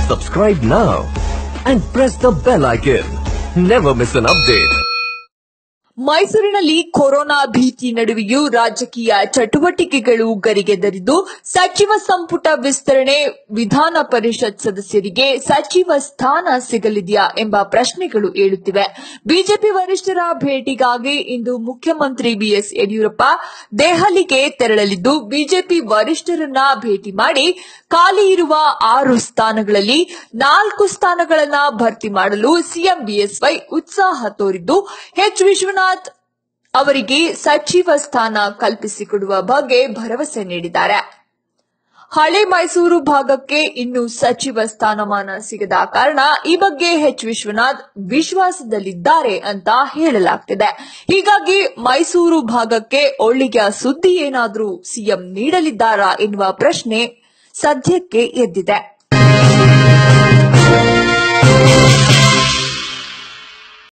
Subscribe now and press the bell icon. Never miss an update. ಮೈಸೂರಿನಲ್ಲಿ corona ಭೀತಿ ನಡುವೆಯೂ ರಾಜಕೀಯ ಚಟುವಟಿಕೆಗಳು ಗರಿಗೆದರಿದ್ದು ಸಚಿವ ಸಂಪುಟ ವಿಸ್ತರಣೆ ವಿಧಾನ ಪರಿಷತ್ ಸದಸ್ಯರಿಗೆ ಸಚಿವ ಸ್ಥಾನ ಸಿಗಲಿದೆಯಾ ಎಂಬ ಪ್ರಶ್ನೆಗಳು ಏಳುತ್ತಿವೆ ಬಿಜೆಪಿ ವರಿಷ್ಠರ ಭೇಟಿಗಾಗಿ ಇಂದು ಮುಖ್ಯಮಂತ್ರಿ ಬಿಎಸ್ ಯಡಿಯೂರಪ್ಪ ದೆಹಲಿಗೆ ತೆರಳಲಿದ್ದು ಬಿಜೆಪಿ ವರಿಷ್ಠರನ್ನ ಭೇಟಿ ಮಾಡಿ ಖಾಲಿ ಇರುವ ಆರು ಸ್ಥಾನಗಳಲ್ಲಿ ನಾಲ್ಕು ಸ್ಥಾನಗಳನ್ನ ಭರ್ತಿ ಮಾಡಲು ಸಿಎಂ ಬಿಎಸ್ವೈ ಉತ್ಸಾಹ ತೋರಿದ್ದು ಎಚ್ ವಿಶ್ವನಾಥ್ ಅವರಿಗೆ ಸಚಿವ ಸ್ಥಾನ ಕಲ್ಪಿಸಿಕೊಡುವ ಬಗ್ಗೆ ಭರವಸೆ ನೀಡಿದ್ದಾರೆ ಹಳೆ ಮೈಸೂರು ಭಾಗಕ್ಕೆ ಇನ್ನು ಸಚಿವ ಸ್ಥಾನಮಾನ ಸಿಗದ ಕಾರಣ ಈ ಬಗ್ಗೆ ಎಚ್ ವಿಶ್ವನಾಥ್ ವಿಶ್ವಾಸದಲ್ಲಿದ್ದಾರೆ ಅಂತ ಹೇಳಲಾಗ್ತಿದೆ ಹೀಗಾಗಿ ಮೈಸೂರು ಭಾಗಕ್ಕೆ ಒಳ್ಳೆಯ ಸುದ್ದಿ ಏನಾದರೂ ಸಿಎಂ ನೀಡಲಿದ್ದಾರಾ ಎನ್ನುವ ಪ್ರಶ್ನೆ ಸದ್ಯಕ್ಕೆ ಎದ್ದಿದೆ